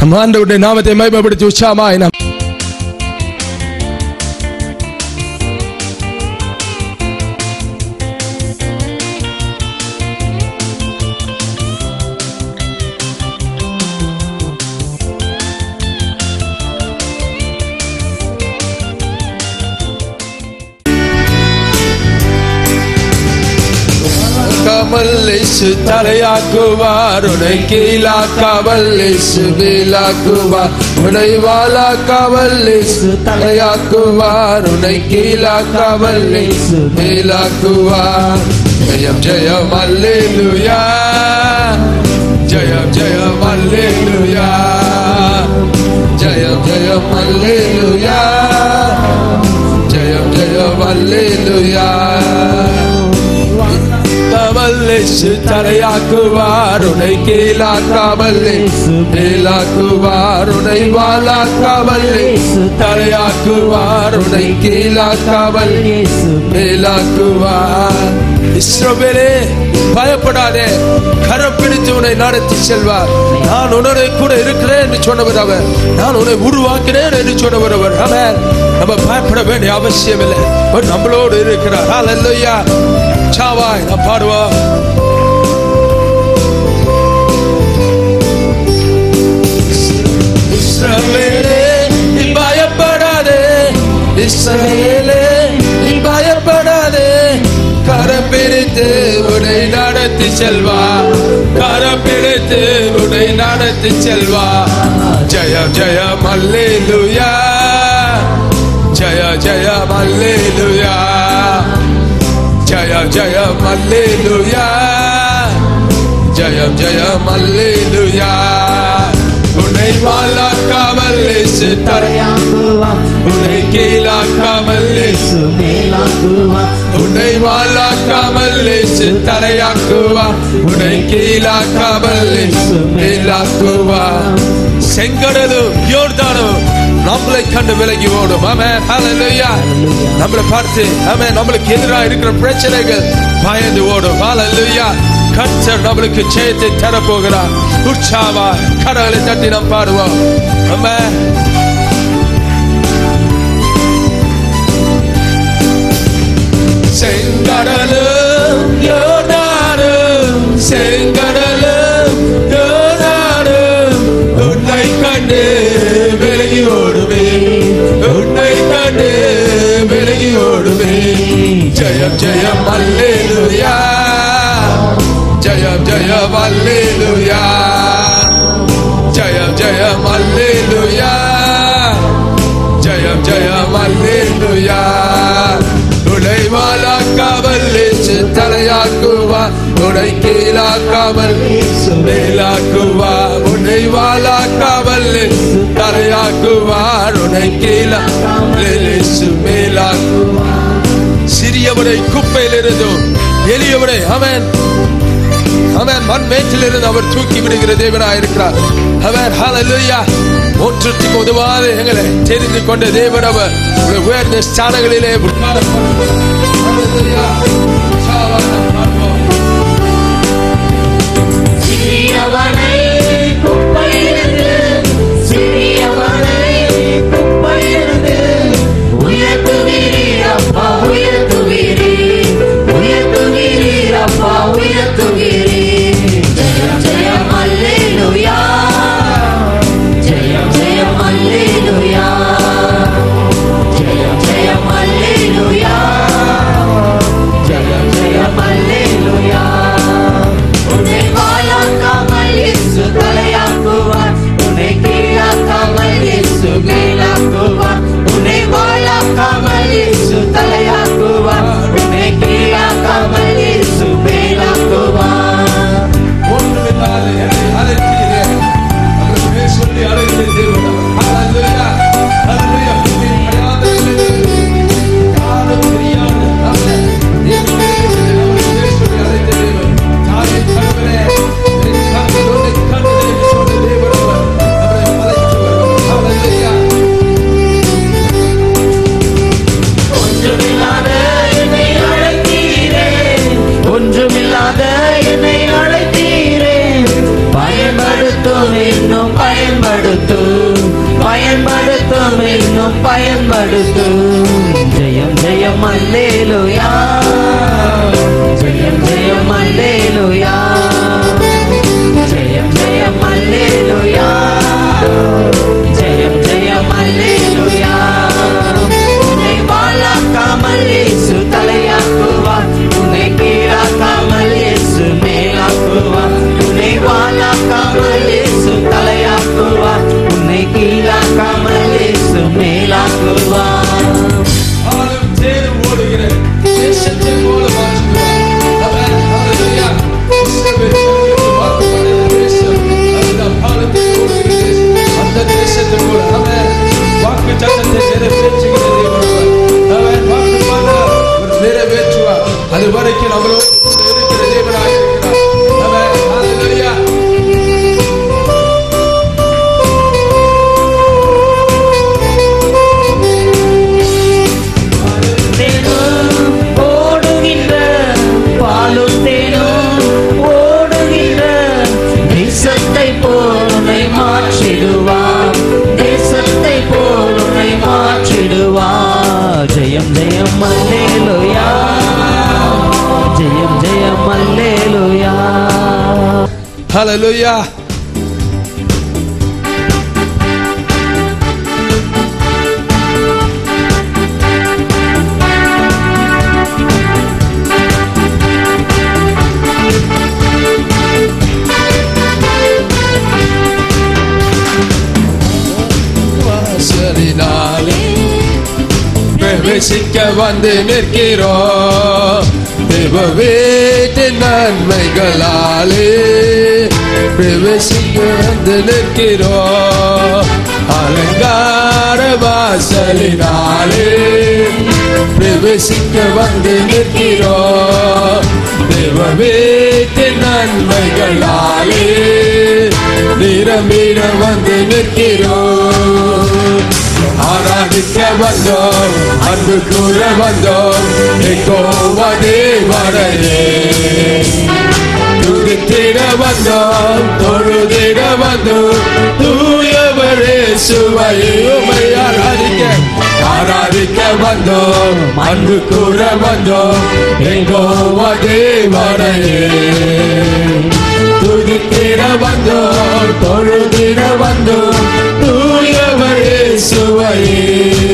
நம்ம ஆண்டவருடைய நாமத்தை மகிமைப்படுத்தி உற்சாகமாய் நாம் கமல்லேசு தலையாக்குவார் உனை கீழாக்காவல்லேசு மேலாக்குவார் உனை வாழாக்காவல்லேசு தலையாக்குவார் உனை கீழாக்காவல்லேசு மேலாக்குவார் ஜெயம் ஜெயம் அல்லேலுயா ஜெயம் ஜெயம் அல்லேலுயா ஜெயம் ஜெயம் அல்லேலுயா ஜெயம் ஜெயம் அல்லேலுயா கமல்லேசு தலையாக்குவார் உனை கீழாக்காமல்லேசு மேலாக்குவார் உனை வாழாக்காமல்லேசு தலையாக்குவார் உனை கீழாக்காமல் மேலாக்குவார் இஸ்ரவேலே பயப்படாதே கரம் பிடித்து உன்னை நடத்தி செல்வார் நான் உன்னோட கூட இருக்கிறேன் என்று சொன்னவர் அவர் நான் உன்னை உருவாக்கினேன் என்று சொன்னவர் அவர் அவர் நம்ம பயப்பட வேண்டிய அவசியம் இல்லை அவர் நம்மளோடு இருக்கிறார் ஹalleluya சாவாய் நான் பாடுவோம் இஸ்ரவேலே நீ பயப்படாதே இஸ்ரவேலே நீ பயப்படாதே கரம் பிடித்து உன்னை நடத்தி செல்வா கரம் பிடித்து உன்னை நடத்தி செல்வா ஜெயம் ஜெயம் அல்லேலூயா ஜெய ஜெயம் அல்லேலூயா ஜெய ஜெயம் அல்லேலூயா ஜெயம் ஜெயம் அல்லேலூயா உன்னை வாழாக்காமல் இயேசு தரையாக்குவார் உன்னை கீழாக்காமல் இயேசு உன்னை வாழாக்காமல் இயேசு தரையாக்குவார் உன்னை கீழாக்காமல் இயேசு மேலாக்குவார் செங்கடலும் யோர்தானும் நம்மளை கண்டு விலகி ஓடும் ஆமென் ஹalleluya நம்மளை பார்த்து ஆமென் நம்மளுக்கு எதிராக இருக்கிற பிரச்சனைகள் பயந்து ஓடும் ஹalleluya கர்த்தர் நம்மளுக்கு ஜெயத்தை தர போகிறார் உற்சாவா கடவுளை தட்டி நாம் பாடுவோம் ஆமென் செங்கடலும் யோர்தானும் செங்கடலும் யோர்தானும் உன்னை கண்டு விலகி ஓடுவே உன்னை கண்டு விலகி ஓடுவே ஜெயம் ஜெயம் அல்லேலூயா ஜெயம் ஜெயம் அல்லேலூயா ஜெயம் ஜெயம் அல்லேலூயா ஜெயம் ஜெயம் அல்லேலூயா உடை வாழாக்காமல் இயேசு தலையாக்குவா உடை கீழாக்காமல் இயேசு மேலாக்குவா உடை வாழாக்காமல் இயேசு தலையாக்குவார் உடை கீழாக்காமல் இயேசு மேலாக்குவா சிறியவனை குப்பையிலிருந்தும் எளியவனை அவன் அவன் மண் மேட்டிலிருந்து அவர் தூக்கி விடுகிற தேவனாய் இருக்கிறார் அவர் ஹalleluya ஒன்றுத்துக்கு உதவாது எங்களை தெரிந்து கொண்ட தேவன் அவர் உங்களை உயர்ந்த ஸ்தானங்களிலே உட்கார சிறியவனை குப்பையிலிருந்து சிறியவனை குப்பையிலிருந்து உயர்த்துவீர் அப்பா உயர்த்துவீர் உயர்த்துவீர் அப்பா உயர்த்துவீர் ஜெயம் ஜெயம் அல்லேலூயா ஜெயம் ஜெயம் அல்லேலூயா ஜெயம் ஜெயம் அல்லேலூயா ஜெயம் ஜெயம் அல்லேலூயா படுத்தும் ஜெயம் ஜெயம் அல்லேலுயா ஜெயம் ஜெயம் அல்லேலுயா ஜெயம் ஜெயம் அல்லேலுயா ஜெயம் ஜெயம் அல்லேலுயா உன்னை வாழாக்காமல் இயேசு தலையாக்குவார் உன்னை கீழாக்காமல் இயேசு மேலாக்குவார் உன்னை வாழாக்காமல் இயேசு தலையாக்குவார் உன்னை கீழாக்காமல் இயேசு மேலாக்குவார் ஆளும் தேரும் ஓடுகிற தேசத்தை போல மாற்றுகிறார். அவன் ஹalleluya. இஸ்ரவேல் ஜனங்களுக்கு வாக்குப்பட்ட தேசம். அதுதான் பாலத்தில் ஓடுகிற தேசம். அந்த தேசத்தை போல அவன் வாக்கு சத்தத்தை நிறைவேற்றுகிற தேவன் அவர். அவன் வாக்கு பண்ணார், அவர் நிறைவேற்றுவார். அது வரைக்கும் நம்மளோடு கூட இருக்கிற தேவனாக இருக்கிறார். அவன் ஹalleluya. தேனும் ஓடுகின்ற பாலும் தேனும் ஓடுகின்ற தேசத்தை போலை மாற்றிடுவார் தேசத்தை போலை மாற்றிடுவார் ஜெயம் ஜெயம் அல்லேலுயா ஜெயம் ஜெயம் அல்லேலுயா ஹalleluya. வாசலினாலே பிரவேசிக்க வந்து நிற்கிறோம் தேவ வீட்டின் நன்மைகளாலே பிரவேசிக்க வந்து நிற்கிறோம் அலங்கார வாசலினாலே பிரவேசிக்க வந்து நிற்கிறோம் தேவ வீட்டின் நன்மைகளாலே நிரம்பிட வந்து நிற்கிறோம் ஆராதிக்க வந்தோம் அன்பு கூற வந்தோம் எங்கோவா தேவரையே துதித்திட வந்தோம் தொழுதிட வந்தோம் தூயவரே சுவையை உமை ஆராதிக்க ஆராதிக்க வந்தோம் அன்பு கூற வந்தோம் எங்கோவா தேவரையே துதித்திட வந்தோம் தொழுதிட வந்தோம் தூயவரே சுவையே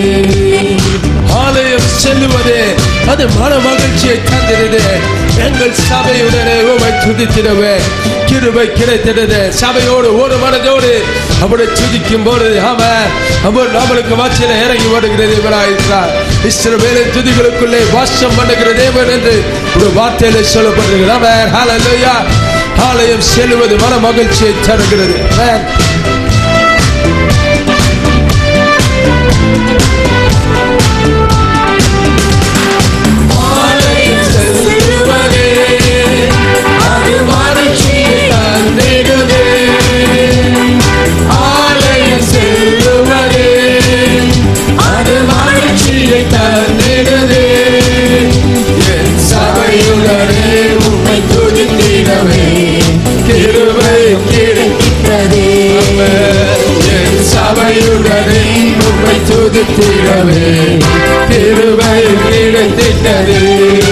ஆலயம் செல்லுவதே அது மன மகிழ்ச்சியை தந்திருது எங்கள் சபையுடனே உமை துதித்திடவே கிருபை கிடைத்திடுது சபையோடு ஒரு மனதோடு அவரை துதிக்கும் போது அவன் அவர் நம்மளுக்கு மத்தியில இறங்கி வருகிற தேவனாயிருக்கிறார் இஸ்ரவேலை துதிகளுக்குள்ளே வாசம் பண்ணுகிற தேவன் என்று ஒரு வார்த்தையில சொல்லப்படுகிறது அவன் ஹalleluya ஆலயம் செல்வது மன மகிழ்ச்சியை தருகிறது Amen. ஆலயம் செல்லுவதே, அது மகிழ்ச்சியை தந்திடுதே. ஆலயம் செல்லுவதே, அது மகிழ்ச்சியை தந்திடுதே. என் சபையுடனே உம்மை துதித்திடவே கிருபை கிடைத்ததே என் சபையுடனே உம்மை துதித்திடவே கிருபை கிடைத்திட்டதே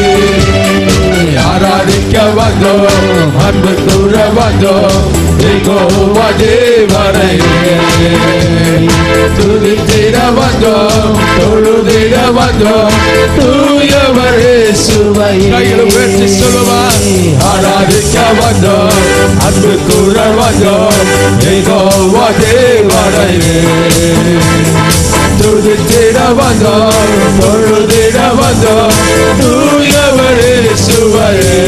ஆராதிக்க வந்தோம் அன்பு கூற வந்தோம் எங்கோவா தேவரையே துதித்திட வந்தோம் தொழுதிட வந்தோம் தூயவரே சுவையே கையில் உயர்த்தி சொல்லுவா ஆராதிக்க வந்தோம் அன்பு கூற வந்தோம் எங்கோவா தேவரையே துதித்திட வந்தோம் தொழுதிட வந்தோம் தூயவரே சுவையே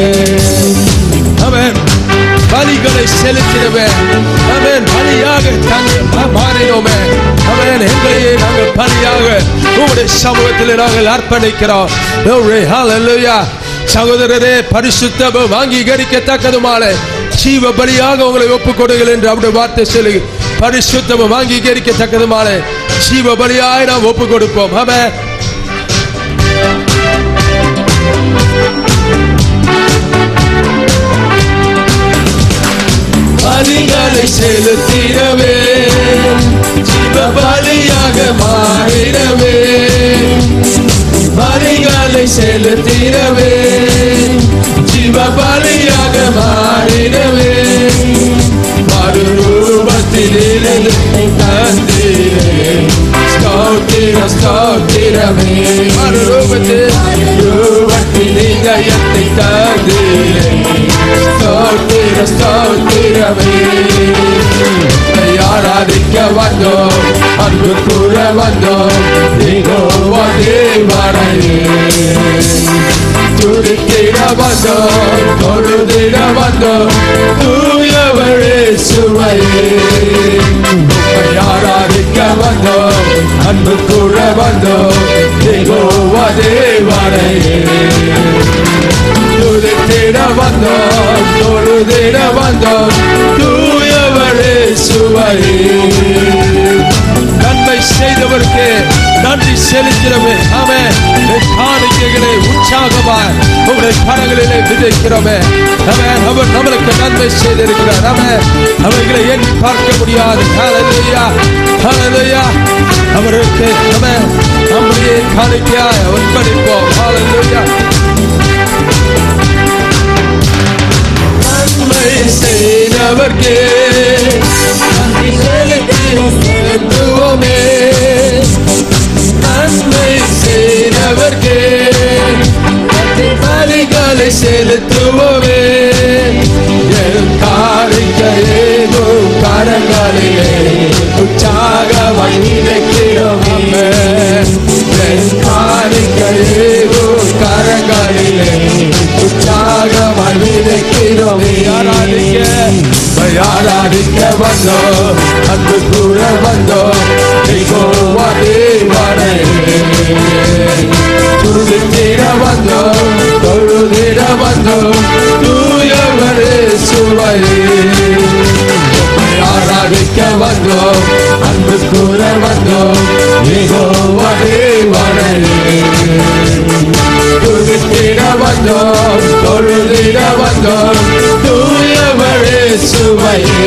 அவன் பலிகளை செலுத்தினவே அவன் பலியாக தங்கள் மாறினோமே அவன் எங்களையே நாங்கள் பலியாக உங்களுடைய சமூகத்தில் நாங்கள் அர்ப்பணிக்கிறோம் Glory, hallelujah. சகோதரரே பரிசுத்தமும் அங்கீகரிக்கத்தக்கதுமான ஜீவ பலியாக உங்களை ஒப்புக் கொடுங்கள் என்று அவருடைய வார்த்தை சொல்லி பரிசுத்தமும் அங்கீகரிக்கத்தக்கதுமான ஜீவ பலியாய் நாம் ஒப்புக் கொடுப்போம் அவன் பலிகளை செலுத்திடவே ஜீவ பலியாக மாறிடவே செலுத்திடவே ஜீவ பலியாக மாறிடவே மறுரூபத்தில் இருந்து தந்தீரே ஸ்தோத்திர ஸ்தோத்திரமே மறுரூபத்தில் ரூபத்தில் இதயத்தை தந்தீரே ஸ்தோத்திர ஸ்தோத்திரமே உம்மை ஆராதிக்க வந்தோம் அன்பு கூற வந்தோம் நீங்கோவா தேவனையே துதித்திட வந்தோம் தொழுதிட வந்தோம் தூயவரே சுவையே உம்மை ஆராதிக்க வந்தோம் அன்பு கூற வந்தோம் நீங்கோவா தேவனையே துதித்திட வந்தோம் தொழுதிட வந்தோம் தூயவரே சுவையே நன்மை செய்தவருக்கு நன்றி செலுத்தினோமே ஆமே காணிக்கைகளை உற்சாகமாய் உங்களுடைய கரங்களிலே விதைக்கிறோமே ஆமே அவர் நம்மளுக்கு நன்மை செய்திருக்கிறார் ஆமே அவர்களை எண்ணி பார்க்க முடியாது ஹalleluya ஹalleluya அவருக்கு ஆமே நம்முடைய காணிக்கையாய் அர்ப்பணிப்போம் ஹalleluya நன்மை செய்தவர்க்கே நன்றி செலுத்தி செலுத்துவோமே நன்மை செய்தவர்க்கே நன்றி பலிகளை செலுத்துவோமே என் காரிக்கையேதோ கரங்களிலே உற்சாகமாய் நினைக்கிறோமே என் காரிக்கையேதோ கரங்களிலே உற்சாகமாய் நினைக்கிறோமே ஆராதிக்க ஆராதிக்க வந்தோம் அன்பு கூற வந்தோம் நீங்கோவா தேவனே துதித்திட வந்தோம் தொழுதிட வந்தோம் தூயவரே சுவையே ஆராதிக்க வந்தோம் அன்பு கூற வந்தோம் நீங்கோவா தேவனே துதித்திட வந்தோம் தொழுதிட வந்தோம் தூயவரே சுவையே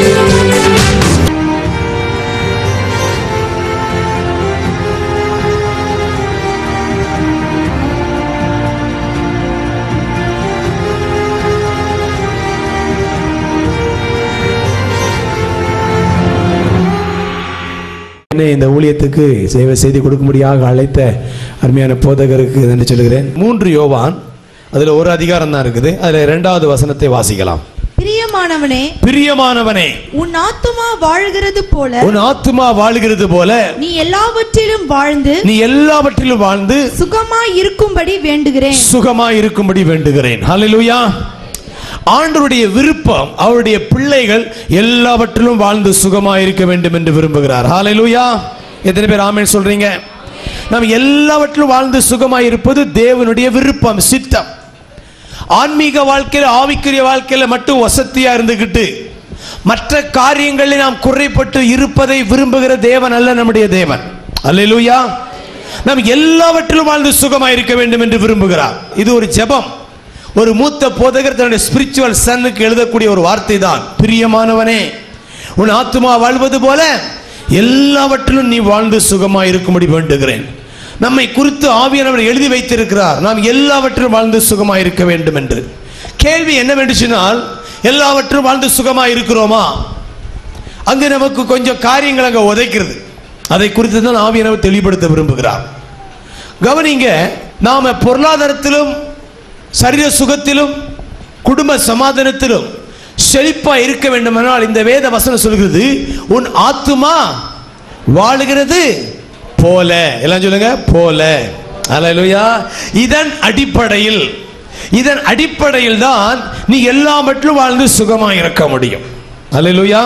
என்னை இந்த ஊழியத்துக்கு சேவை செய்து கொடுக்கும்படியாக அழைத்த அருமையான போதகருக்கு நன்றி சொல்கிறேன் மூன்று யோவான் அதுல ஒரு அதிகாரம் தான் இருக்குது அதுல இரண்டாவது வசனத்தை வாசிக்கலாம் பிரியமானவனே பிரியமானவனே உன் ஆத்துமா வாழ்கிறது போல உன் ஆத்துமா வாழுகிறது போல நீ எல்லாவற்றிலும் வாழ்ந்து நீ எல்லாவற்றிலும் வாழ்ந்து சுகமாய் இருக்கும்படி வேண்டுகிறேன் சுகமாய் இருக்கும்படி வேண்டுகிறேன் ஹalleluya ஆண்டவருடைய விருப்பம் அவருடைய பிள்ளைகள் எல்லாவற்றிலும் வாழ்ந்து சுகமாய் இருக்க வேண்டும் என்று விரும்புகிறார் ஹalleluya எத்தனை பேர் ஆமென் சொல்றீங்க நாம் எல்லாவற்றிலும் வாழ்ந்து சுகமாய் இருப்பது தேவனுடைய விருப்பம் சித்தம் ஆன்மீக வாழ்க்கையில ஆவிக்குரிய வாழ்க்கையில மட்டும் வசதியா இருந்துகிட்டு மற்ற காரியங்களில் நாம் குறைப்பட்டு இருப்பதை விரும்புகிற தேவன் அல்ல நம்முடைய தேவன் அல்லேலூயா நாம் எல்லாவற்றிலும் வாழ்ந்து சுகமாய் இருக்க வேண்டும் என்று விரும்புகிறார் இது ஒரு ஜெபம் ஒரு மூத்த போதகர் தன்னுடைய ஸ்பிரிச்சுவல் சன்னுக்கு எழுதக்கூடிய ஒரு வார்த்தை தான் பிரியமானவனே உன் ஆத்துமா வாழ்வது போல எல்லாவற்றிலும் நீ வாழ்ந்து சுகமாய் இருக்கும்படி வேண்டுகிறேன் நம்மை குறித்து ஆவியானவர் எழுதி வைத்திருக்கிறார் நாம் எல்லாவற்றிலும் வாழ்ந்து சுகமாய் இருக்க வேண்டும் என்று கேள்வி என்னவென்று சொன்னால் எல்லாவற்றும் வாழ்ந்து சுகமாய் இருக்கிறோமா அங்கு நமக்கு கொஞ்சம் காரியங்கள் அங்க உதைக்கிறது அதை குறித்து தான் ஆவியானவர் தெளிவுபடுத்த விரும்புகிறார் கவனிங்க நாம பொருளாதாரத்திலும் சரீர சுகத்திலும் குடும்ப சமாதானத்திலும் செழிப்பா இருக்க வேண்டுமானால் இந்த வேத வசனம் சொல்கிறது உன் ஆத்துமா வாழுகிறது போல எல்லாம் சொல்லுங்க போல அல்லேலூயா இதன் அடிப்படையில் இதன் அடிப்படையில் தான் நீ எல்லாவற்றிலும் வாழ்ந்து சுகமா இருக்க முடியும் அல்லேலூயா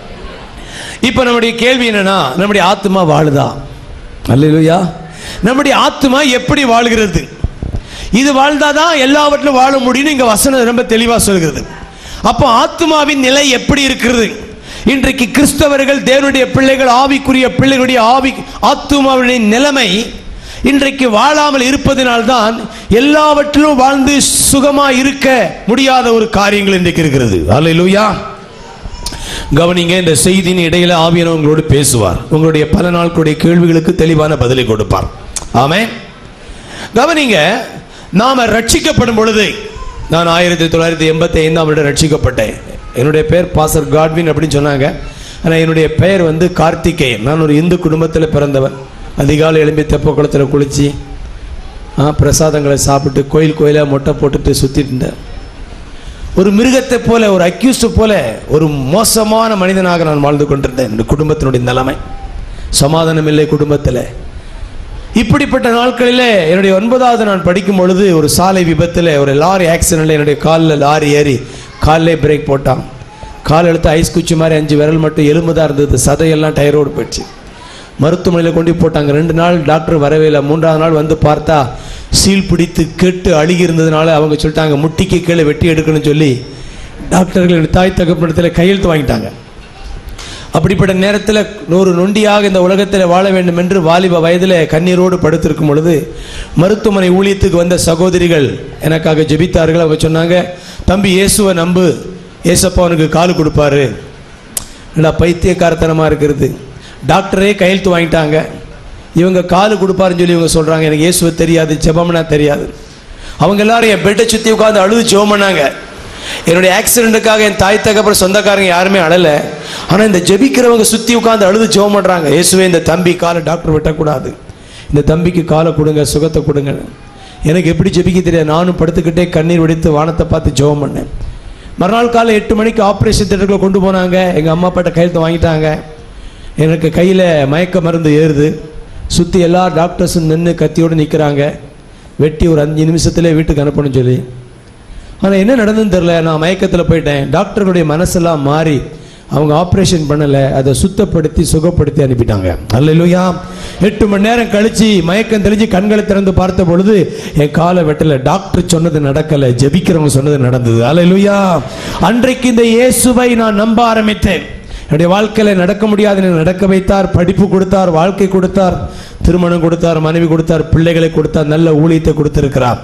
இப்ப நம்முடைய கேள்வி என்னன்னா நம்முடைய ஆத்மா வாழுதா அல்லேலூயா நம்முடைய ஆத்மா எப்படி வாழ்கிறது இது வாழ்ந்தாதான் எல்லாவற்றிலும் வாழ முடியும்னு இங்க வசனம் ரொம்ப தெளிவா சொல்கிறது அப்போ ஆத்மாவின் நிலை எப்படி இருக்கிறது இன்றைக்கு கிறிஸ்தவர்கள் தேவனுடைய பிள்ளைகள் ஆவிக்குரிய பிள்ளைகளுடைய ஆவி ஆத்மாவுடைய நிலைமை இன்றைக்கு வாழாமல் இருப்பதினால்தான் எல்லாவற்றிலும் வாழ்ந்து சுகமா இருக்க முடியாத ஒரு காரியங்கள் இன்றைக்கு இருக்கிறது அல்லேலூயா கவனிங்க இந்த செய்தியின் இடையில ஆவியானவர் உங்களோடு பேசுவார் உங்களுடைய பல நாட்களுடைய கேள்விகளுக்கு தெளிவான பதிலை கொடுப்பார் ஆமே கவனிங்க நாம ரட்சிக்கப்படும் பொழுது நான் ஆயிரத்தி தொள்ளாயிரத்தி எண்பத்தி ஐந்தாம் வருடம் ரட்சிக்கப்பட்டேன் என்னுடைய பேர் பாசர் காட்வின் அப்படின்னு சொன்னாங்க ஆனால் என்னுடைய பெயர் வந்து கார்த்திகேயன் நான் ஒரு இந்து குடும்பத்தில் பிறந்தவன் அதிகாலை எழும்பி தெப்ப குளத்தில் குளித்து ஆ, பிரசாதங்களை சாப்பிட்டு கோயில் கோயிலாக மொட்டை போட்டுட்டு சுற்றிட்டு இருந்தேன் ஒரு மிருகத்தை போல ஒரு அக்யூஸ்ட் போல ஒரு மோசமான மனிதனாக நான் வாழ்ந்து கொண்டிருந்தேன் என்னுடைய குடும்பத்தினுடைய நிலைமை சமாதானம் இல்லை குடும்பத்தில் இப்படிப்பட்ட நாட்களிலே என்னுடைய ஒன்பதாவது நான் படிக்கும் பொழுது ஒரு சாலை விபத்தில் ஒரு லாரி ஆக்சிடென்ட்ல என்னுடைய காலில் லாரி ஏறி காலிலே பிரேக் போட்டான் கால் எடுத்து ஐஸ் குச்சி மாதிரி அஞ்சு விரல் மட்டும் எலும்பு தான் இருந்தது சதையெல்லாம் டயரோடு போயிடுச்சு மருத்துவமனையில் கொண்டு போட்டாங்க ரெண்டு நாள் டாக்டர் வரவே இல்லை மூன்றாவது நாள் வந்து பார்த்தா சீல் பிடித்து கெட்டு அழுகி இருந்ததுனால அவங்க சொல்லிட்டாங்க முட்டிக்கு கீழே வெட்டி எடுக்கணும்னு சொல்லி டாக்டர்கள் என்னுடைய தாய் தகப்பனத்தில் கையெழுத்து வாங்கிட்டாங்க அப்படிப்பட்ட நேரத்தில் நூறு நொண்டியாக இந்த உலகத்தில் வாழ வேண்டும் என்று வாலிப வயதில் கண்ணீரோடு படுத்திருக்கும் பொழுது மருத்துவமனை ஊழியத்துக்கு வந்த சகோதரிகள் எனக்காக ஜெபித்தார்கள் அவங்க சொன்னாங்க தம்பி இயேசுவை நம்பு ஏசப்பா அவனுக்கு கால் கொடுப்பாரு என்னடா பைத்தியக்காரத்தனமாக இருக்கிறது டாக்டரே கையெழுத்து வாங்கிட்டாங்க இவங்க கால் கொடுப்பாருன்னு சொல்லி இவங்க சொல்கிறாங்க எனக்கு இயேசுவை தெரியாது ஜெபம்னா தெரியாது அவங்க எல்லாரும் என் பெட்டை சுற்றி உட்காந்து அழுது ஜெபம் பண்ணாங்க என்னுடைய ஆக்சிடென்ட்டுக்காக என் தாய் தகப்பற சொந்தக்காரங்க யாருமே அழலை ஆனால் இந்த ஜெபிக்கிறவங்க சுற்றி உட்காந்து அழுது ஜெபம் பண்ணுறாங்க இயேசுவே இந்த தம்பி காலை டாக்டர் வெட்டக்கூடாது இந்த தம்பிக்கு காலை கொடுங்க சுகத்தை கொடுங்க எனக்கு எப்படி ஜெபிக்க தெரியாது நானும் படுத்துக்கிட்டே கண்ணீர் வடித்து வானத்தை பார்த்து ஜெபம் பண்ணேன் மறுநாள் காலை எட்டு மணிக்கு ஆப்ரேஷன் தியேட்டருக்குள்ள கொண்டு போனாங்க எங்கள் அம்மா அப்பாட்ட கையெழுத்து வாங்கிட்டாங்க எனக்கு கையில் மயக்க மருந்து ஏறுது சுற்றி எல்லா டாக்டர்ஸும் நின்று கத்தியோடு நிற்கிறாங்க வெட்டி ஒரு அஞ்சு நிமிஷத்துல வீட்டுக்கு அனுப்பணும்னு சொல்லி ஆனால் என்ன நடந்ததுன்னு தெரில நான் மயக்கத்தில் போயிட்டேன் டாக்டர்களுடைய மனசெல்லாம் மாறி அவங்க ஆப்ரேஷன் பண்ணலை அதை சுத்தப்படுத்தி சுகப்படுத்தி அனுப்பிட்டாங்க அல்லையா எட்டு மணி நேரம் கழிச்சு மயக்கம் தெளிஞ்சு கண்களை திறந்து பார்த்த பொழுது என் காலை வெட்டல டாக்டர் சொன்னது நடக்கலை ஜெபிக்கிறவங்க சொன்னது நடந்தது அல்லையா அன்றைக்கு இந்த இயேசுவை நான் நம்ப ஆரம்பித்தேன் என்னுடைய வாழ்க்கையில நடக்க முடியாது எனக்கு நடக்க வைத்தார் படிப்பு கொடுத்தார் வாழ்க்கை கொடுத்தார் திருமணம் கொடுத்தார் மனைவி கொடுத்தார் பிள்ளைகளை கொடுத்தார் நல்ல ஊழியத்தை கொடுத்திருக்கிறார்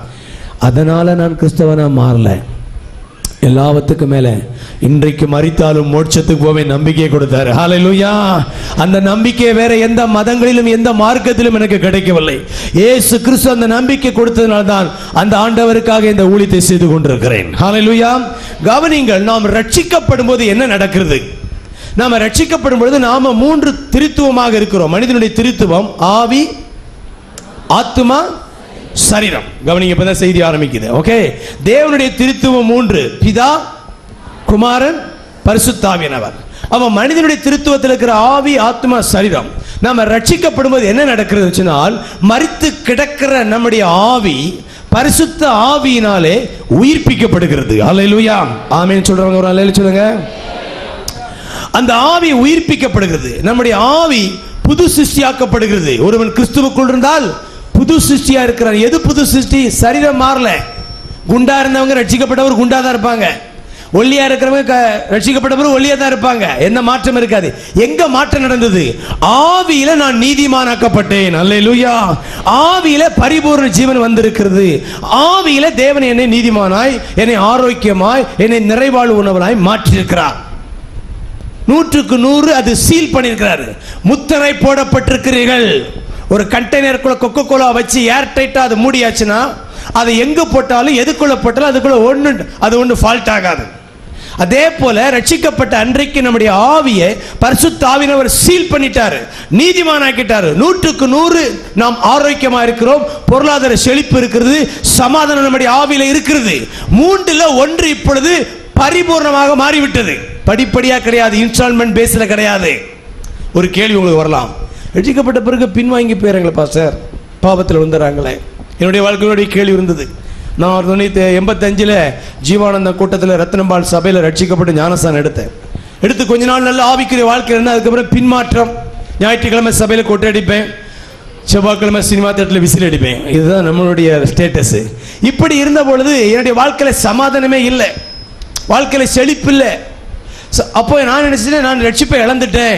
அதனால நான் கிறிஸ்தவனா மாறல எல்லாவத்துக்கும் மேல இன்றைக்கு மறித்தாலும் மோட்சத்துக்கு போவேன் நம்பிக்கையை கொடுத்தாரு ஹalleluya அந்த நம்பிக்கை வேற எந்த மதங்களிலும் எந்த மார்க்கத்திலும் எனக்கு கிடைக்கவில்லை இயேசு கிறிஸ்து அந்த நம்பிக்கை கொடுத்ததனால தான் அந்த ஆண்டவருக்காக இந்த ஊழியத்தை செய்து கொண்டிருக்கிறேன் ஹalleluya கவனிங்கள் நாம் ரட்சிக்கப்படும் போது என்ன நடக்கிறது நாம ரட்சிக்கப்படும் பொழுது நாம மூன்று திருத்துவமாக இருக்கிறோம் மனிதனுடைய திருத்துவம் ஆவி ஆத்துமா சரீரம் கவனிங்க இப்பதான் செய்தி ஆரம்பிக்குது ஓகே தேவனுடைய திருத்துவம் மூன்று பிதா குமாரன் பரிசுத்தாவியனவர் அவன் மனிதனுடைய திருத்துவத்தில் இருக்கிற ஆவி ஆத்மா சரீரம் நாம ரட்சிக்கப்படும் போது என்ன நடக்கிறது சொன்னால் மரித்து கிடக்கிற நம்முடைய ஆவி பரிசுத்த ஆவியினாலே உயிர்ப்பிக்கப்படுகிறது அல்லேலூயா ஆமென் சொல்றவங்க ஒரு அல்லேலூயா சொல்லுங்க அந்த ஆவி உயிர்ப்பிக்கப்படுகிறது நம்முடைய ஆவி புது சிருஷ்டியாக்கப்படுகிறது ஒருவன் கிறிஸ்துவுக்குள் இருந்தால் புது சிருஷ்டியா இருக்கிறார் எது புது சிருஷ்டி சரீரம் மாறல குண்டா இருந்தவங்க ரட்சிக்கப்பட்டவர் குண்டா தான் இருப்பாங்க ஒல்லியா இருக்கிறவங்க க- ரட்சிக்கப்பட்டவர் ஒல்லியா தான் இருப்பாங்க என்ன மாற்றம் இருக்காது எங்க மாற்றம் நடந்தது ஆவியில நான் நீதிமானாக்கப்பட்டேன் அல்லேலூயா ஆவியில பரிபூர்ண ஜீவன் வந்திருக்கிறது ஆவியில தேவன் என்னை நீதிமானாய் என்னை ஆரோக்கியமாய் என்னை நிறைவாழ்வு உணவனாய் மாற்றியிருக்கிறார் நூற்றுக்கு நூறு அது சீல் பண்ணியிருக்கிறாரு முத்திரை போடப்பட்டிருக்கிறீர்கள் ஒரு கண்டெய்னருக்குள்ள கொக்கோ கோலா வச்சு ஏர் டைட்டா அது மூடியாச்சுன்னா அதை எங்க போட்டாலும் எதுக்குள்ள போட்டாலும் அதுக்குள்ள ஒண்ணு அது ஒண்ணு ஃபால்ட் ஆகாது அதே போல ரட்சிக்கப்பட்ட அன்றைக்கு நம்முடைய ஆவியை பரிசுத்த ஆவியினவர் சீல் பண்ணிட்டாரு நீதிமானாக்கிட்டாரு நூற்றுக்கு நூறு நாம் ஆரோக்கியமா இருக்கிறோம் பொருளாதார செழிப்பு இருக்கிறது சமாதானம் நம்முடைய ஆவியில இருக்கிறது மூன்றுல ஒன்று இப்பொழுது பரிபூர்ணமாக மாறிவிட்டது படிப்படியா கிடையாது இன்ஸ்டால்மெண்ட் பேஸ்ல கிடையாது ஒரு கேள்வி உங்களுக்கு வரலாம் ரட்சிக்கப்பட்ட பிறகு பின்வாங்கி போயிறாங்களே பாஸ்டர் பாவத்தில் வந்துடுறாங்களே என்னுடைய வாழ்க்கையோடைய கேள்வி இருந்தது நான் ஒரு தொண்ணூத்தி எண்பத்தஞ்சில் ஜீவானந்த கூட்டத்தில் ரத்னம்பாள் சபையில் ரட்சிக்கப்பட்டு ஞானஸ்தானம் எடுத்தேன் எடுத்து கொஞ்ச நாள் நல்ல ஆவிக்குரிய வாழ்க்கை இருந்தேன் அதுக்கப்புறம் பின்மாற்றம் ஞாயிற்றுக்கிழமை சபையில் கொட்டை அடிப்பேன் செவ்வாய்க்கிழமை சினிமா தேட்டரில் விசில் அடிப்பேன் இதுதான் நம்மளுடைய ஸ்டேட்டஸ் இப்படி இருந்த பொழுது என்னுடைய வாழ்க்கையில சமாதானமே இல்லை வாழ்க்கையில செழிப்பு இல்லை So, அப்போ நான் நினைச்சேன் நான் ரட்சிப்பை இழந்துட்டேன்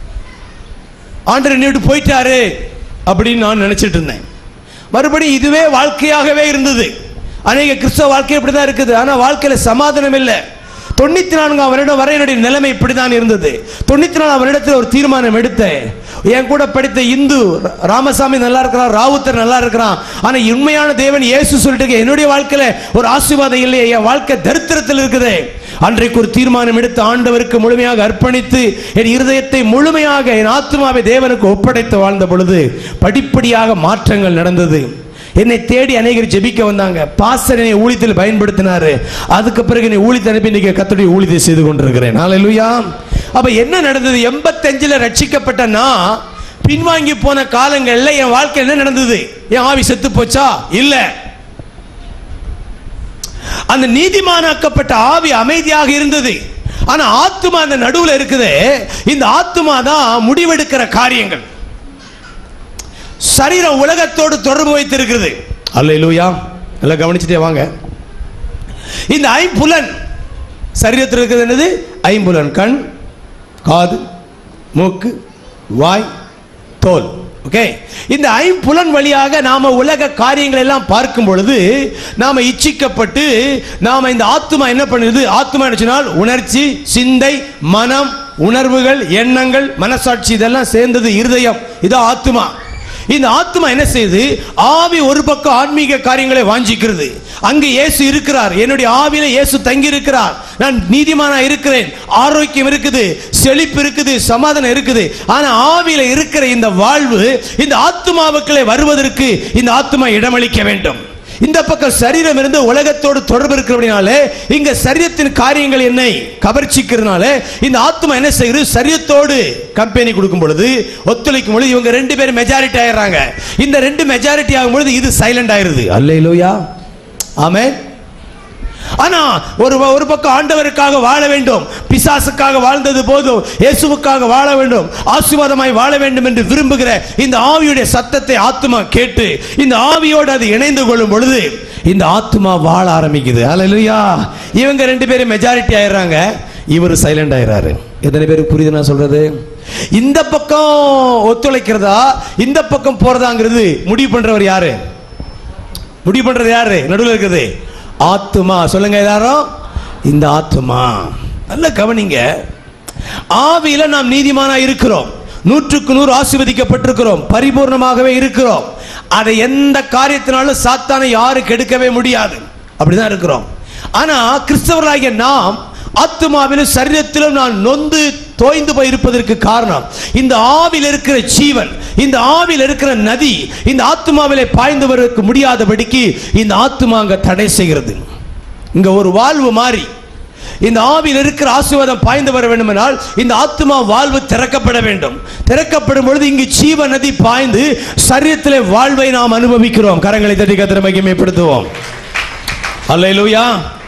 ஆண்டர் என்னை விட்டு போயிட்டாரு அப்படின்னு நான் நினைச்சிட்டு இருந்தேன் மறுபடியும் இதுவே வாழ்க்கையாகவே இருந்தது அநேக கிறிஸ்தவ வாழ்க்கை இப்படி தான் இருக்குது ஆனால் வாழ்க்கையில சமாதானம் இல்லை தொண்ணூத்தி நான்காம் வருடம் வரை என்னுடைய நிலைமை இப்படிதான் இருந்தது தொண்ணூத்தி நாலாம் வருடத்தில் ஒரு தீர்மானம் எடுத்தேன் என் கூட படித்த இந்து ராமசாமி நல்லா இருக்கிறான் ராவுத்தர் நல்லா இருக்கிறான் ஆனா உண்மையான தேவன் இயேசு சொல்லிட்டு என்னுடைய வாழ்க்கையில ஒரு ஆசீர்வாதம் இல்லையே என் வாழ்க்கை தரித்திரத்தில் இருக்குது அன்றைக்கு ஒரு தீர்மானம் எடுத்து ஆண்டவருக்கு முழுமையாக அர்ப்பணித்து என் இருதயத்தை முழுமையாக என் ஆத்மாவை தேவனுக்கு ஒப்படைத்து வாழ்ந்த பொழுது படிப்படியாக மாற்றங்கள் நடந்தது என்னை தேடி அநேகர் ஜெபிக்க வந்தாங்க பாஸ்டர் என்னை ஊழியத்தில் பயன்படுத்தினாரு அதுக்கு பிறகு என்னை ஊழியத்தை அனுப்பி இன்னைக்கு கத்தருடைய ஊழியத்தை செய்து கொண்டிருக்கிறேன் ஹalleluya அப்ப என்ன நடந்தது எண்பத்தஞ்சுல ரட்சிக்கப்பட்ட நான் பின்வாங்கி போன காலங்கள்ல என் வாழ்க்கை என்ன நடந்தது என் ஆவி செத்து போச்சா இல்ல அந்த நீதிமானாக்கப்பட்ட ஆவி அமைதியாக இருந்தது ஆனா ஆத்துமா அந்த நடுவுல இருக்குது இந்த ஆத்துமா தான் முடிவெடுக்கிற காரியங்கள் சரீரம் உலகத்தோடு தொடர்பு வைத்திருக்கிறது அல்லேலூயா நல்லா கவனிச்சுட்டே வாங்க இந்த ஐம்புலன் சரீரத்தில் இருக்கிறது என்னது ஐம்புலன் கண் காது மூக்கு வாய் தோல் ஓகே இந்த ஐம்புலன் வழியாக நாம உலக காரியங்கள் எல்லாம் பார்க்கும் பொழுது நாம இச்சிக்கப்பட்டு நாம இந்த ஆத்மா என்ன பண்ணுது ஆத்மா என்ன சொன்னால் உணர்ச்சி சிந்தை மனம் உணர்வுகள் எண்ணங்கள் மனசாட்சி இதெல்லாம் சேர்ந்தது இருதயம் இது ஆத்மா இந்த ஆத்மா என்ன செய்யுது ஆவி ஒரு பக்கம் ஆன்மீக காரியங்களை வாஞ்சிக்கிறது அங்கு இயேசு இருக்கிறார் என்னுடைய ஆவியில இயேசு தங்கி இருக்கிறார் நான் நீதிமானா இருக்கிறேன் ஆரோக்கியம் இருக்குது செழிப்பு இருக்குது சமாதானம் இருக்குது ஆனா ஆவியில இருக்கிற இந்த வாழ்வு இந்த ஆத்மாவுக்களை வருவதற்கு இந்த ஆத்மா இடமளிக்க வேண்டும் இந்த பக்கம் சரீரம் இருந்து உலகத்தோடு தொடர்பு இருக்கிறபடினாலே இங்க சரீரத்தின் காரியங்கள் என்னை கவர்ச்சிக்கிறதுனால இந்த ஆத்மா என்ன செய்யுது சரீரத்தோடு கம்பெனி கொடுக்கும் பொழுது ஒத்துழைக்கும் பொழுது இவங்க ரெண்டு பேரும் மெஜாரிட்டி ஆயிடுறாங்க இந்த ரெண்டு மெஜாரிட்டி ஆகும் பொழுது இது சைலண்ட் ஆயிருது அல்லேலூயா ஆமே ஆனா ஒரு ஒரு பக்கம் ஆண்டவருக்காக வாழ வேண்டும் பிசாசுக்காக வாழ்ந்தது போதும் இயேசுவுக்காக வாழ வேண்டும் ஆசீர்வாதமாய் வாழ வேண்டும் என்று விரும்புகிற இந்த ஆவியுடைய சத்தத்தை ஆத்மா கேட்டு இந்த ஆவியோடு அது இணைந்து கொள்ளும் பொழுது இந்த ஆத்மா வாழ ஆரம்பிக்குது அல்லேலூயா இவங்க ரெண்டு பேரும் மெஜாரிட்டி ஆயிடுறாங்க இவர் சைலண்ட் ஆயிடுறாரு எத்தனை பேருக்கு புரியுது நான் சொல்றது இந்த பக்கம் ஒத்துழைக்கிறதா இந்த பக்கம் போறதாங்கிறது முடிவு பண்றவர் யாரு முடிவு பண்றது யாரு நடுவில் இருக்குது ஆத்துமா சொல்லுங்க எல்லாரும் இந்த ஆத்துமா நல்ல கவனிங்க ஆவியில நாம் நீதிமானா இருக்கிறோம் நூற்றுக்கு நூறு ஆசீர்வதிக்கப்பட்டிருக்கிறோம் பரிபூர்ணமாகவே இருக்கிறோம் அதை எந்த காரியத்தினாலும் சாத்தானை யாரும் கெடுக்கவே முடியாது அப்படிதான் இருக்கிறோம் ஆனா கிறிஸ்தவர்களாகிய நாம் ஆத்மாவிலும் சரீரத்திலும் நான் நொந்து தோய்ந்து போய் இருப்பதற்கு காரணம் இந்த ஆவில் இருக்கிற ஜீவன் இந்த ஆவில் இருக்கிற நதி இந்த ஆத்மாவிலே பாய்ந்து வருவதற்கு முடியாதபடிக்கு இந்த ஆத்மா அங்க தடை செய்கிறது இங்க ஒரு வாழ்வு மாறி இந்த ஆவியில் இருக்கிற ஆசீர்வாதம் பாய்ந்து வர வேண்டுமென்றால் இந்த ஆத்மா வாழ்வு திறக்கப்பட வேண்டும் திறக்கப்படும் பொழுது இங்கு ஜீவ நதி பாய்ந்து சரீரத்திலே வாழ்வை நாம் அனுபவிக்கிறோம் கரங்களை தட்டி கத்திர மகிமைப்படுத்துவோம் அல்லேலூயா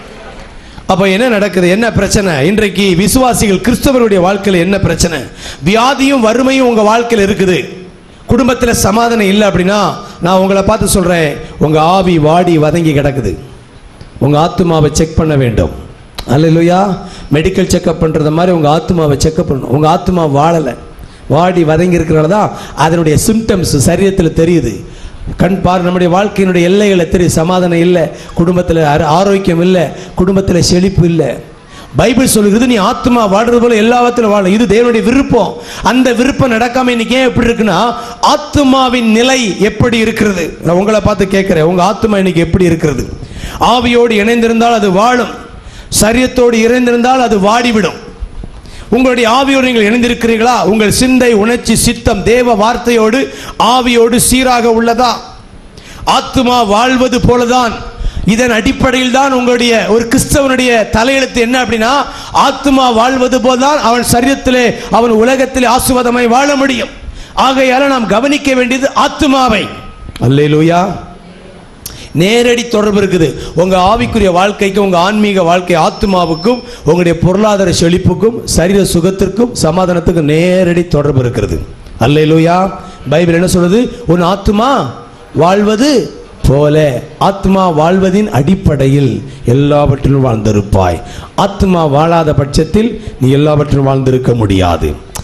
அப்ப என்ன நடக்குது என்ன பிரச்சனை இன்றைக்கு விசுவாசிகள் கிறிஸ்தவருடைய வாழ்க்கையில் என்ன பிரச்சனை வியாதியும் வறுமையும் உங்க வாழ்க்கையில் இருக்குது குடும்பத்தில் சமாதானம் இல்லை அப்படின்னா நான் உங்களை பார்த்து சொல்றேன் உங்க ஆவி வாடி வதங்கி கிடக்குது உங்க ஆத்மாவை செக் பண்ண வேண்டும் அல்லையா மெடிக்கல் செக்அப் பண்றது மாதிரி உங்க ஆத்மாவை செக்அப் பண்ணணும் உங்க ஆத்மா வாழலை வாடி வதங்கி இருக்கிறனால தான் அதனுடைய சிம்டம்ஸ் சரீரத்தில் தெரியுது கண் பார் நம்முடைய வாழ்க்கையினுடைய எல்லைகளை தெரியும் சமாதானம் இல்லை குடும்பத்தில் ஆர- ஆரோக்கியம் இல்லை குடும்பத்தில் செழிப்பு இல்லை பைபிள் சொல்லுகிறது நீ ஆத்மா வாழ்றது போல எல்லாவற்றிலும் வாழ இது தேவனுடைய விருப்பம் அந்த விருப்பம் நடக்காம இன்னைக்கு ஏன் எப்படி இருக்குன்னா ஆத்மாவின் நிலை எப்படி இருக்கிறது நான் உங்களை பார்த்து கேட்கிறேன் உங்க ஆத்மா இன்னைக்கு எப்படி இருக்கிறது ஆவியோடு இணைந்திருந்தால் அது வாழும் சரியத்தோடு இணைந்திருந்தால் அது வாடிவிடும் உங்களுடைய ஆவியோடு நீங்கள் இணைந்திருக்கிறீர்களா உங்கள் சிந்தை உணர்ச்சி சித்தம் தேவ வார்த்தையோடு ஆவியோடு சீராக உள்ளதா ஆத்துமா வாழ்வது போலதான் இதன் அடிப்படையில் தான் உங்களுடைய ஒரு கிறிஸ்தவனுடைய தலையெழுத்து என்ன அப்படின்னா ஆத்துமா வாழ்வது போலதான் அவன் சரீரத்திலே அவன் உலகத்திலே ஆசுவாதமாய் வாழ முடியும் ஆகையால நாம் கவனிக்க வேண்டியது ஆத்துமாவை அல்லேலூயா நேரடி தொடர்பு இருக்குது உங்க ஆவிக்குரிய வாழ்க்கைக்கு உங்க ஆன்மீக வாழ்க்கை ஆத்மாவுக்கும் உங்களுடைய பொருளாதார செழிப்புக்கும் சரீர சுகத்திற்கும் சமாதானத்துக்கும் நேரடி தொடர்பு இருக்கிறது அல்லேலூயா பைபிள் என்ன சொல்றது உன் ஆத்மா வாழ்வது போல ஆத்மா வாழ்வதின் அடிப்படையில் எல்லாவற்றிலும் வாழ்ந்திருப்பாய் ஆத்மா வாழாத பட்சத்தில் நீ எல்லாவற்றிலும் வாழ்ந்திருக்க முடியாது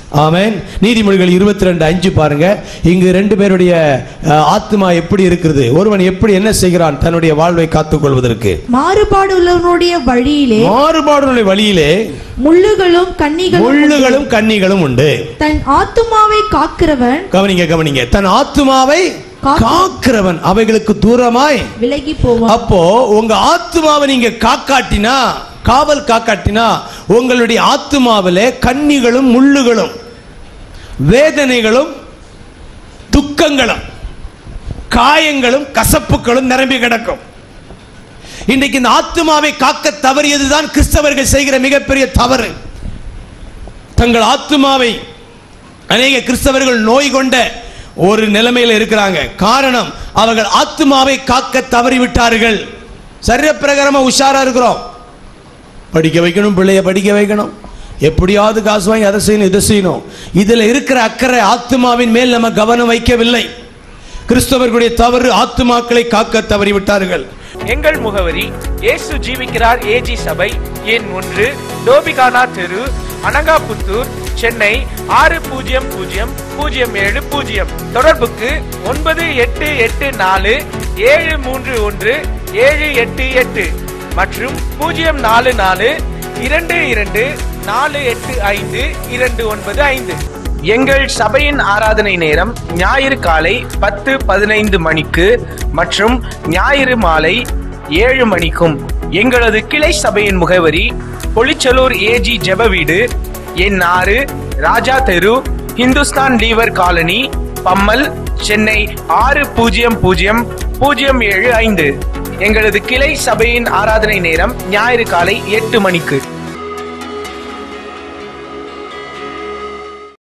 ஆமென் நீதிமொழிகள் இருபத்தி ரெண்டு அஞ்சு பாருங்க இங்கு ரெண்டு பேருடைய அஹ், ஆத்துமா எப்படி இருக்கிறது ஒருவன் எப்படி என்ன செய்கிறான் தன்னுடைய வாழ்வை காத்துக் கொள்வதற்கு மாறுபாடு உள்ளவனுடைய வழியிலே மாறுபாடுடைய வழியிலே முள்ளுகளும் கன்னிகளும் முள்ளுகளும் கன்னிகளும் உண்டு தன் ஆத்துமாவை காக்கிறவன் கவனிங்க கவனிங்க தன் ஆத்துமாவை காத்து- காக்கிறவன் அவைகளுக்கு தூரமாய் விலகி போவான் அப்போ உங்க ஆத்துமாவை நீங்க காக்காட்டினா காவல் காக்காட்டினா உங்களுடைய ஆத்துமாவிலே கன்னிகளும் முள்ளுகளும் வேதனைகளும் துக்கங்களும் காயங்களும் கசப்புகளும் நிரம்பி கிடக்கும் இன்றைக்கு இந்த ஆத்துமாவை காக்க தவறியதுதான் கிறிஸ்தவர்கள் செய்கிற மிகப்பெரிய தவறு தங்கள் ஆத்துமாவை அநேக கிறிஸ்தவர்கள் நோய் கொண்ட ஒரு நிலைமையில் இருக்கிறாங்க காரணம் அவர்கள் ஆத்துமாவை காக்க தவறிவிட்டார்கள் சரீரப்பிரகாரமா உஷாரா இருக்கிறோம் படிக்க வைக்கணும் பிள்ளைய படிக்க வைக்கணும் எப்படியாவது காசு வாங்கி அதை செய்யணும் இதை செய்யணும் இதுல இருக்கிற அக்கறை ஆத்துமாவின் மேல் நம்ம கவனம் வைக்கவில்லை கிறிஸ்தவர்களுடைய தவறு ஆத்துமாக்களை காக்க தவறிவிட்டார்கள் எங்கள் முகவரி இயேசு ஜீவிக்கிறார் ஏஜி சபை எண் ஒன்று டோபிகானா தெரு அனங்காபுத்தூர் சென்னை ஆறு பூஜ்ஜியம் பூஜ்ஜியம் பூஜ்ஜியம் ஏழு பூஜ்ஜியம் தொடர்புக்கு ஒன்பது எட்டு எட்டு நாலு ஏழு மூன்று ஒன்று ஏழு எட்டு எட்டு மற்றும் பூஜ்ஜியம் நாலு நாலு இரண்டு இரண்டு நாலு எட்டு ஐந்து இரண்டு ஒன்பது ஐந்து எங்கள் சபையின் ஆராதனை நேரம் ஞாயிறு காலை பத்து பதினைந்து மணிக்கு மற்றும் ஞாயிறு மாலை ஏழு மணிக்கும் எங்களது கிளை சபையின் முகவரி பொலிச்சலூர் ஏஜி ஜெப வீடு எண் ஆறு ராஜா தெரு இந்துஸ்தான் லீவர் காலனி பம்மல் சென்னை ஆறு பூஜ்ஜியம் பூஜ்ஜியம் பூஜ்ஜியம் ஏழு ஐந்து எங்களது கிளை சபையின் ஆராதனை நேரம் ஞாயிறு காலை எட்டு மணிக்கு